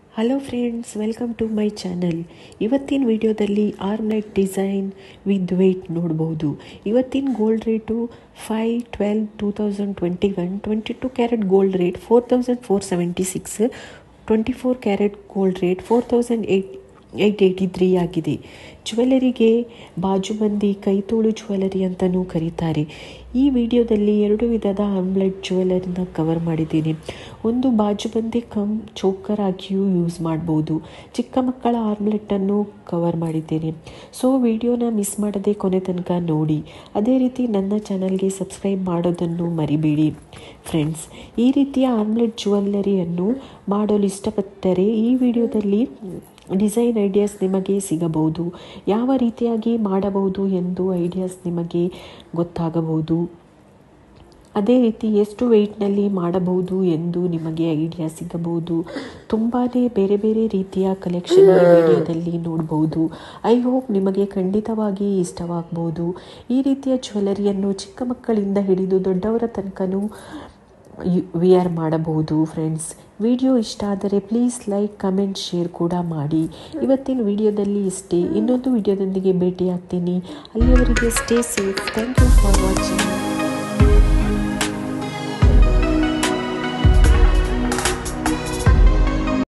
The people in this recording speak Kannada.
hello friends welcome to my channel ಇವತ್ತಿನ ವಿಡಿಯೋದಲ್ಲಿ ಆರ್ಮ್ಲೆಟ್ ಡಿಸೈನ್ ವಿತ್ ವೆಯ್ಟ್ ನೋಡ್ಬೋದು ಇವತ್ತಿನ gold rate five twelve two thousand twenty one twenty two carat gold rate four thousand four seventy six twenty four carat gold rate four thousand eight eight eighty three ಆಗಿದೆ ಜ್ಯುವೆಲರಿಗೆ ಬಾಜುಬಂದಿ ಕೈತೋಳು ಜ್ಯುವೆಲರಿ ಅಂತಲೂ ಕರೀತಾರೆ ಈ ವಿಡಿಯೋದಲ್ಲಿ ಎರಡು ವಿಧದ ಆಮ್ಲೆಟ್ ಜ್ಯುವೆಲರಿನ ಕವರ್ ಮಾಡಿದ್ದೀನಿ ಒಂದು ಬಾಜುಬಂದಿ ಕಮ್ ಚೋಕರ್ ಆಗಿಯೂ ಯೂಸ್ ಮಾಡ್ಬೋದು ಚಿಕ್ಕ ಮಕ್ಕಳ ಆಮ್ಲೆಟ್ಟನ್ನು ಕವರ್ ಮಾಡಿದ್ದೇನೆ ಸೊ ವಿಡಿಯೋನ ಮಿಸ್ ಮಾಡದೆ ಕೊನೆ ತನಕ ನೋಡಿ ಅದೇ ರೀತಿ ನನ್ನ ಚಾನಲ್ಗೆ ಸಬ್ಸ್ಕ್ರೈಬ್ ಮಾಡೋದನ್ನು ಮರಿಬೇಡಿ ಫ್ರೆಂಡ್ಸ್ ಈ ರೀತಿಯ ಆಮ್ಲೆಟ್ ಜ್ಯುವೆಲ್ಲರಿಯನ್ನು ಮಾಡಲು ಇಷ್ಟಪಟ್ಟರೆ ಈ ವಿಡಿಯೋದಲ್ಲಿ ಡಿಸೈನ್ ಐಡಿಯಾಸ್ ನಿಮಗೆ ಸಿಗಬಹುದು ಯಾವ ರೀತಿಯಾಗಿ ಮಾಡಬಹುದು ಎಂದು ಐಡಿಯಾಸ್ ನಿಮಗೆ ಗೊತ್ತಾಗಬಹುದು ಅದೇ ರೀತಿ ಎಷ್ಟು ವೆಯ್ಟ್ನಲ್ಲಿ ಮಾಡಬಹುದು ಎಂದು ನಿಮಗೆ ಐಡಿಯಾ ಸಿಗಬಹುದು ತುಂಬಾ ಬೇರೆ ಬೇರೆ ರೀತಿಯ ಕಲೆಕ್ಷನ್ ಈ ವಿಡಿಯೋದಲ್ಲಿ ನೋಡ್ಬೋದು ಐ ಹೋಪ್ ನಿಮಗೆ ಖಂಡಿತವಾಗಿ ಇಷ್ಟವಾಗ್ಬೋದು ಈ ರೀತಿಯ ಜ್ಯುವೆಲರಿಯನ್ನು ಚಿಕ್ಕ ಮಕ್ಕಳಿಂದ ಹಿಡಿದು ದೊಡ್ಡವರ ತನಕನೂ ವಿಯರ್ ಮಾಡಬಹುದು ಫ್ರೆಂಡ್ಸ್ ವಿಡಿಯೋ ಇಷ್ಟ ಆದರೆ ಪ್ಲೀಸ್ ಲೈಕ್ ಕಮೆಂಟ್ ಶೇರ್ ಕೂಡ ಮಾಡಿ ಇವತ್ತಿನ ವಿಡಿಯೋದಲ್ಲಿ ಇಷ್ಟೇ ಇನ್ನೊಂದು ವಿಡಿಯೋದೊಂದಿಗೆ ಭೇಟಿ ಆಗ್ತೀನಿ ಅಲ್ಲಿಯವರೆಗೆ stay safe thank you for watching